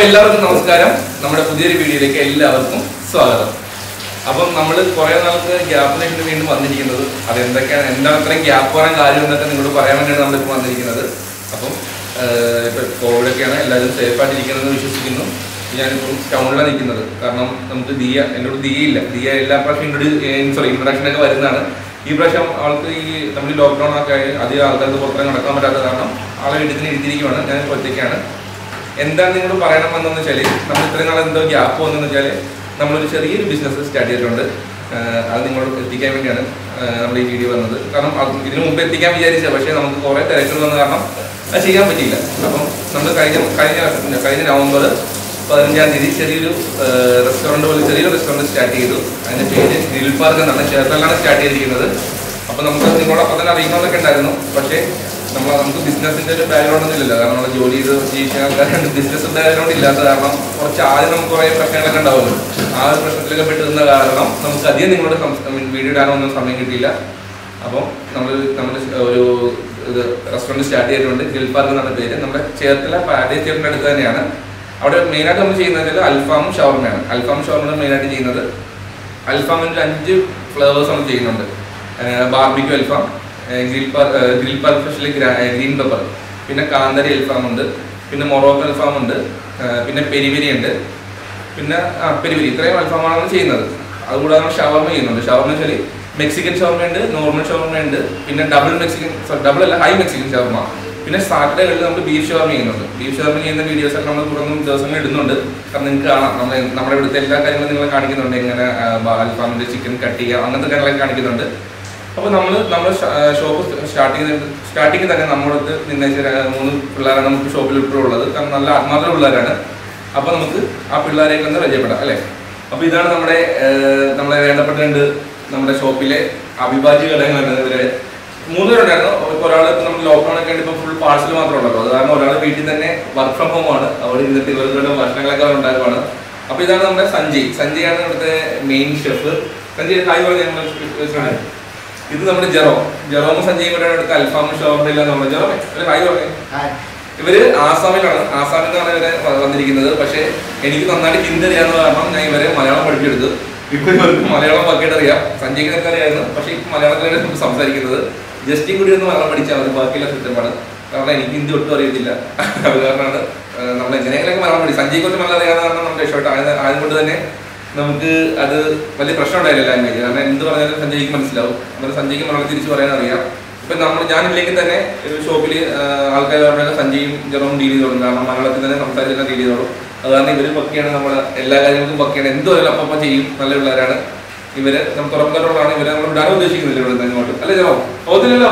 എല്ലാവർക്കും നമസ്കാരം നമ്മുടെ പുതിയൊരു വീഡിയോയിലേക്ക് എല്ലാവർക്കും സ്വാഗതം അപ്പം നമ്മൾ കുറെ നാൾക്ക് ഗ്യാപ്പിന് വേണ്ടി വീണ്ടും വന്നിരിക്കുന്നത് അത് എന്തൊക്കെയാണ് എന്താണ് ഇത്രയും ഗ്യാപ്പ് വരാൻ കാര്യം എന്നൊക്കെ നിങ്ങളോട് പറയാൻ വേണ്ടിയാണ് നമ്മളിപ്പോൾ വന്നിരിക്കുന്നത് അപ്പം ആഹ്, ഇപ്പൊ കോവിഡൊക്കെയാണ് എല്ലാവരും സേഫ് ആയിട്ടിരിക്കുന്നതെന്ന് വിശ്വസിക്കുന്നു ഞാനിപ്പം ടൗണിലാണ് നിൽക്കുന്നത് കാരണം നമുക്ക് ദിയ എന്നോട് ദിയ ഇല്ല ദിയ എല്ലാ പ്രാവശ്യം ഇൻട്രൊഡ്യൂസ് സോറി ഇൻട്രൊഡക്ഷൻ ഒക്കെ വരുന്നതാണ് ഈ പ്രാവശ്യം ആൾക്ക് ഈ നമ്മൾ ലോക്ക്ഡൗൺ ഒക്കെ ആയി അധികം ആൾക്കാർക്ക് പുറത്തേക്ക് നടക്കാൻ പറ്റാത്ത കാരണം ആളെ വീട്ടിൽ തന്നെ ഇരുത്തിയിരിക്കുവാണ് ഞാൻ ഒറ്റയ്ക്കാണ് എന്താണ് നിങ്ങളോട് പറയണമെന്നു വെച്ചാൽ നമ്മൾ ഇത്രയും നാളെ എന്തോ ഗ്യാപ്പ് വന്നെന്ന് വെച്ചാൽ നമ്മളൊരു ചെറിയൊരു ബിസിനസ് സ്റ്റാർട്ട് ചെയ്തിട്ടുണ്ട് ആഹ് അത് നിങ്ങളോട് എത്തിക്കാൻ വേണ്ടിയാണ് ആഹ് നമ്മൾ ഈ വീഡിയോ വന്നത് കാരണം അത് ഇതിനു മുമ്പ് എത്തിക്കാൻ വിചാരിച്ചത് പക്ഷേ നമുക്ക് കുറേ തിരക്കുകൾ വന്ന കാരണം അത് ചെയ്യാൻ പറ്റിയില്ല അപ്പം നമ്മൾ കഴിഞ്ഞ കഴിഞ്ഞ വർഷം- കഴിഞ്ഞ നവംബർ പതിനഞ്ചാം തീയതി ചെറിയൊരു റെസ്റ്റോറൻറ്റ് പോലെ ചെറിയൊരു റെസ്റ്റോറൻറ്റ് സ്റ്റാർട്ട് ചെയ്തു അതിൻ്റെ പേര് ഗ്രിൽ പാർക്ക് എന്നാണ് ചേർത്തലാണ് സ്റ്റാർട്ട് ചെയ്തിരിക്കുന്നത് അപ്പോൾ നമുക്ക് നിങ്ങളോടൊപ്പം തന്നെ അറിയിക്കണമെന്നൊക്കെ ഉണ്ടായിരുന്നു പക്ഷേ നമ്മൾ നമുക്ക് ബിസിനസിന്റെ ഒരു ബാക്ക്ഗ്രൗണ്ട് ഒന്നും ഇല്ലല്ലോ കാരണം നമ്മൾ ജോലി ചെയ്ത് ജീവിക്കാൻ ആൾക്കാരുണ്ട് ബിസിനസ് ബാക്ക്ഗ്രൗണ്ട് ഇല്ലാത്ത കാരണം കുറച്ച് ആദ്യം നമുക്ക് കുറേ പ്രശ്നങ്ങളൊക്കെ ഉണ്ടാവുമല്ലോ ആ ഒരു പ്രശ്നത്തിലൊക്കെ പെട്ട് നിന്ന കാരണം നമുക്ക് അധികം നിങ്ങളോട് വീഡിയോ ഇടാനൊന്നും സമയം കിട്ടിയില്ല അപ്പം നമ്മൾ നമ്മൾ ഒരു ഇത് റെസ്റ്റോറൻറ്റ് സ്റ്റാർട്ട് ചെയ്തിട്ടുണ്ട് ഗ്രിൽ പാർക്ക് എന്നാണ് പേര് നമ്മുടെ ചേർത്തല പാരഡൈസ് തിയേറ്ററിൻ്റെ അടുത്ത് തന്നെയാണ് അവിടെ മെയിനായിട്ട് നമ്മൾ ചെയ്യുന്നത് വെച്ചാൽ അൽഫാമും ഷവർമയാണ് അൽഫാം ഷവർമയാണ് മെയിനായിട്ട് ചെയ്യുന്നത് അൽഫാമിൻ്റെ അഞ്ച് ഫ്ലേവേഴ്സ് നമ്മൾ ചെയ്യുന്നുണ്ട് ബാർബിക്യൂ അൽഫാം ഗ്രിൽ പാർ ഗ്രിൽ പാർ സ്പെഷ്യലി ഗ്രീൻ പെപ്പർ പിന്നെ കാന്തരി അൽഫാം ഉണ്ട് പിന്നെ മൊറോക്കോ അൽഫാം ഉണ്ട് ആ, പിന്നെ പെരിപെരി ഉണ്ട് പിന്നെ ആ, പെരിപെരി ഇത്രയും അൽഫാമാണ് നമ്മൾ ചെയ്യുന്നത് അതുകൂടാതെ നമ്മൾ ഷവർമ ചെയ്യുന്നുണ്ട് ഷവർമ വെച്ചാൽ മെക്സിക്കൻ ഷവർമ ഉണ്ട് നോർമൽ ഷവർമ ഉണ്ട് പിന്നെ ഡബിൾ മെക്സിക്കൻ ഡബിൾ അല്ല ഹൈ മെക്സിക്കൻ ഷവർമ പിന്നെ സാറ്റർഡേകളിൽ നമ്മൾ ബീഫ് ഷവർമ ചെയ്യുന്നുണ്ട് ബീഫ് ഷവർമ ചെയ്യുന്ന വീഡിയോസ് ഒക്കെ നമ്മൾ തുടർന്നും ദിവസങ്ങൾ ഇടുന്നുണ്ട് കാരണം നിങ്ങൾക്ക് കാണാം നമ്മൾ നമ്മുടെ ഇവിടുത്തെ എല്ലാ കാര്യങ്ങളും നിങ്ങളെ കാണിക്കുന്നുണ്ട് എങ്ങനെ അൽഫാമിന്റെ ചിക്കൻ കട്ട് ചെയ്യുക അങ്ങനത്തെ കാര്യങ്ങളൊക്കെ കാണിക്കുന്നുണ്ട് അപ്പോൾ നമ്മൾ നമ്മൾ ഷോപ്പ് സ്റ്റാർട്ട് ചെയ്ത് സ്റ്റാർട്ടിങ് തന്നെ നമ്മളടുത്ത് നിന്ന മൂന്ന് പിള്ളേരാണ് നമുക്ക് ഷോപ്പിൽ ഇപ്പോഴുള്ളത് കാരണം നല്ല ആത്മാർത്ഥ പിള്ളേരാണ് അപ്പോൾ നമുക്ക് ആ പിള്ളേരെയൊക്കെ ഒന്ന് പരിചയപ്പെടാം അല്ലേ അപ്പോൾ ഇതാണ് നമ്മുടെ ഏഹ്, നമ്മളെ വേണ്ടപ്പെട്ട രണ്ട് നമ്മുടെ ഷോപ്പിലെ അവിഭാജ്യ ഘടകങ്ങളാണ് ഇവര് മൂന്ന് പേരുണ്ടായിരുന്നു ഒരാൾ ഇപ്പം നമ്മൾ ലോക്ക്ഡൗൺ ഒക്കെ ഇപ്പോൾ ഫുൾ പാഴ്സൽ മാത്രമേ ഉള്ളൂ അത് കാരണം ഒരാൾ വീട്ടിൽ തന്നെ വർക്ക് ഫ്രം ഹോം ആണ് അവിടെ ഇരുന്നിട്ട് ഇവരുടെ ഭക്ഷണങ്ങളൊക്കെ അവർ ഉണ്ടാക്കുവാണ് അപ്പോൾ ഇതാണ് നമ്മുടെ സഞ്ജയ് സഞ്ജയാണ് ഇവിടുത്തെ മെയിൻ ഷെഫ് സഞ്ജയ് ഹായ് പറഞ്ഞു ഞങ്ങൾ ഇത് നമ്മുടെ ജെറോ ജെറോമും സഞ്ജയും കൂടെ അടുത്ത് അൽഫാമും ഷോർട്ടില്ല നമ്മുടെ ജെറോ അല്ലെ ഹായ് പറഞ്ഞേ ഇവര് ആസാമിലാണ് ആസാമിൽ നിന്നാണ് ഇവരെ വ- വന്നിരിക്കുന്നത് പക്ഷേ എനിക്ക് നന്നായിട്ട് ഹിന്ദി അറിയാവുന്ന കാരണം ഞാൻ ഇവരെ മലയാളം പഠിപ്പിച്ചെടുത്തു ഇപ്പൊ ഇവർക്ക് മലയാളം ബാക്കിയിട്ട് അറിയാം സഞ്ജയ്ക്ക് നിനക്ക് അറിയായിരുന്നു പക്ഷേ ഇപ്പൊ മലയാളത്തിലാണ് നമ്മൾ സംസാരിക്കുന്നത് ജസ്റ്റിൻ കൂടി ഒന്ന് മലയാളം പഠിച്ചാൽ മതി ബാക്കിയുള്ള സിസ്റ്റമാണ് കാരണം എനിക്ക് ഹിന്ദി ഒട്ടും അറിയത്തില്ല അത് കാരണമാണ് ഏഹ്, നമ്മൾ എങ്ങനെയെങ്കിലൊക്കെ മലയാളം പഠിക്കും സഞ്ജയ് കുറച്ച് മലയാളം അറിയാവുന്ന കാരണം നമുക്ക് രക്ഷപ്പെട്ടു ആയത് ആയതുകൊണ്ട് തന്നെ നമുക്ക് അത് വലിയ പ്രശ്നം ഉണ്ടായില്ല ലാംഗ്വേജ് കാരണം എന്ത് പറഞ്ഞാലും സഞ്ജയ്ക്ക് മനസ്സിലാവും അതുപോലെ സഞ്ജയ്ക്ക് മലയാളം തിരിച്ച് പറയാൻ അറിയാം ഇപ്പൊ നമ്മൾ ഞാനില്ലെങ്കിൽ തന്നെ ഒരു ഷോപ്പിൽ ആൾക്കാർ പറഞ്ഞാൽ സഞ്ജയും ജെറോം ഡീൽ ചെയ്തോളും കാരണം മലയാളത്തിൽ തന്നെ സംസാരിച്ചാൽ ഡീൽ ചെയ്തോളും അത് കാരണം ഇവര് പക്കയാണ് നമ്മുടെ എല്ലാ കാര്യങ്ങൾക്കും പക്കയാണ് എന്ത് പറയാലും അപ്പം ചെയ്യും നല്ല പിള്ളേരാണ് ഇവര് നമ്മൾ തുറക്കലോടാണ് ഇവരെ നമ്മൾ വിടാൻ ഉദ്ദേശിക്കുന്നില്ല ഇവിടെ നിന്ന് ഇങ്ങോട്ട് അല്ലേ ജെറോം പോകുന്നില്ലല്ലോ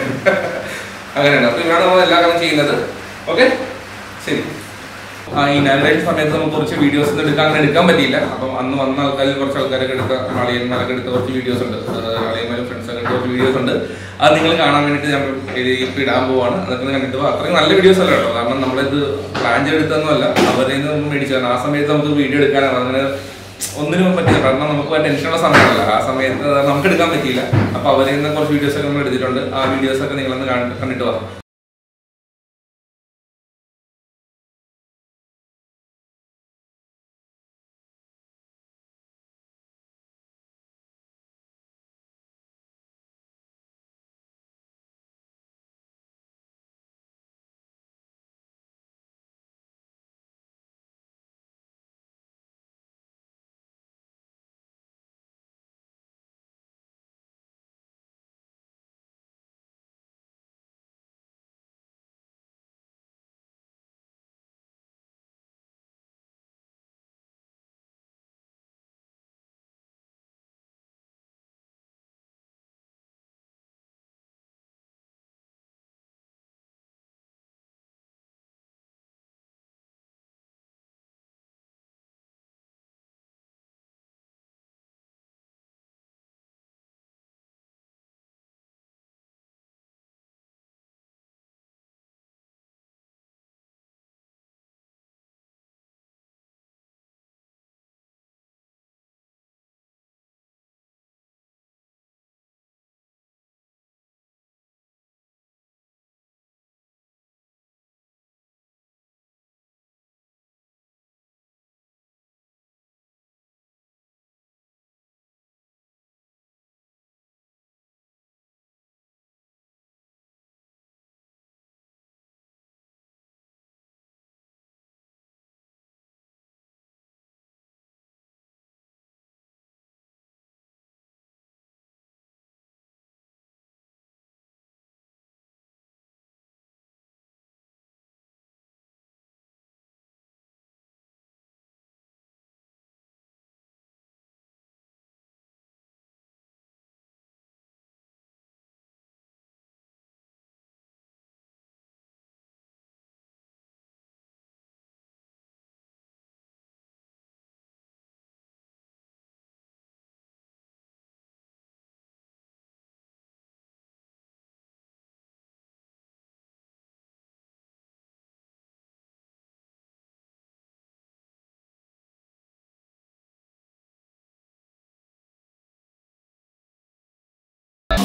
അങ്ങനെയാണ് അപ്പൊ ഇവരാണ് നമ്മൾ എല്ലാ കാര്യം ചെയ്യുന്നത് ഓക്കെ ശരി ആ ഈ നാവിഗേഷൻ സമയത്ത് നമുക്ക് കുറച്ച് വീഡിയോസ് ഒന്നും എടുക്കാൻ അങ്ങനെ എടുക്കാൻ പറ്റിയില്ല അപ്പം അന്ന് വന്ന ആൾക്കാരിൽ കുറച്ച് ആൾക്കാരൊക്കെ എടുത്ത അളിയന്മാരൊക്കെ എടുത്ത കുറച്ച് വീഡിയോസ് ഉണ്ട് അളിയന്മാരും ഫ്രണ്ട്സൊക്കെ എടുത്ത കുറച്ച് വീഡിയോസ് ഉണ്ട് അത് നിങ്ങൾ കാണാൻ വേണ്ടിയിട്ട് ഞാൻ ഇപ്പം ഇടാൻ പോവാണ് അതൊക്കെ ഒന്ന് കണ്ടിട്ട് പോവാം അത്രയും നല്ല വീഡിയോസ് അല്ല കേട്ടോ കാരണം നമ്മളിത് പ്ലാൻ ചെയ്തെടുത്തൊന്നുമല്ല അവരിൽ നിന്ന് നമ്മൾ മേടിച്ചതാണ് ആ സമയത്ത് നമുക്ക് വീഡിയോ എടുക്കാനാണ് അങ്ങനെ ഒന്നിനും പറ്റില്ല കാരണം നമുക്ക് ടെൻഷനുള്ള സമയമല്ല ആ സമയത്ത് നമുക്ക് എടുക്കാൻ പറ്റിയില്ല അപ്പോൾ അവരിൽ നിന്ന് കുറച്ച് വീഡിയോസ് ഒക്കെ നമ്മൾ എടുത്തിട്ടുണ്ട് ആ വീഡിയോസ് ഒക്കെ നിങ്ങളൊന്ന് കണ്ടിട്ട് പോകാം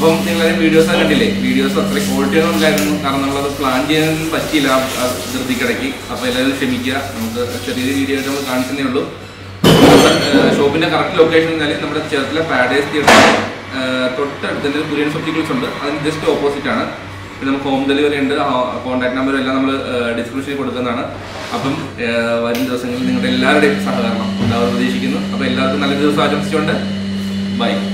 അപ്പം നിങ്ങൾ വീഡിയോസ് കണ്ടില്ലേ വീഡിയോസ് അത്ര ക്വാളിറ്റി ഒന്നും ഉണ്ടായിരുന്നു കാരണം നമ്മളത് പ്ലാൻ ചെയ്യാൻ പറ്റിയില്ല ആ ധൃതിക്കിടയ്ക്ക് അപ്പോൾ എല്ലാവരും ക്ഷമിക്കുക നമുക്ക് ചെറിയൊരു വീഡിയോ ആയിട്ട് നമ്മൾ കാണിക്കുന്നേ ഉള്ളൂ ഷോപ്പിന്റെ കറക്റ്റ് ലൊക്കേഷൻ എന്നാൽ നമ്മുടെ ചേർത്തല പാഡേസ് തിയേറ്റർ തൊട്ടടുത്ത് തന്നെ കുര്യൻ ഒപ്റ്റിക്കൽസ് ഉണ്ട് അതിന് ജസ്റ്റ് ഓപ്പോസിറ്റ് ആണ് പിന്നെ നമുക്ക് ഹോം ഡെലിവറി ഉണ്ട് കോൺടാക്ട് നമ്പറും എല്ലാം നമ്മൾ ഡിസ്ക്രിപ്ഷനിൽ കൊടുക്കുന്നതാണ് അപ്പം ആ, വരും ദിവസങ്ങളിൽ നിങ്ങളുടെ എല്ലാവരുടെയും സഹകരണം ഉണ്ടാവും പ്രതീക്ഷിക്കുന്നു അപ്പോൾ എല്ലാവർക്കും നല്ല ദിവസം ആശംസിച്ചുകൊണ്ട് ബൈ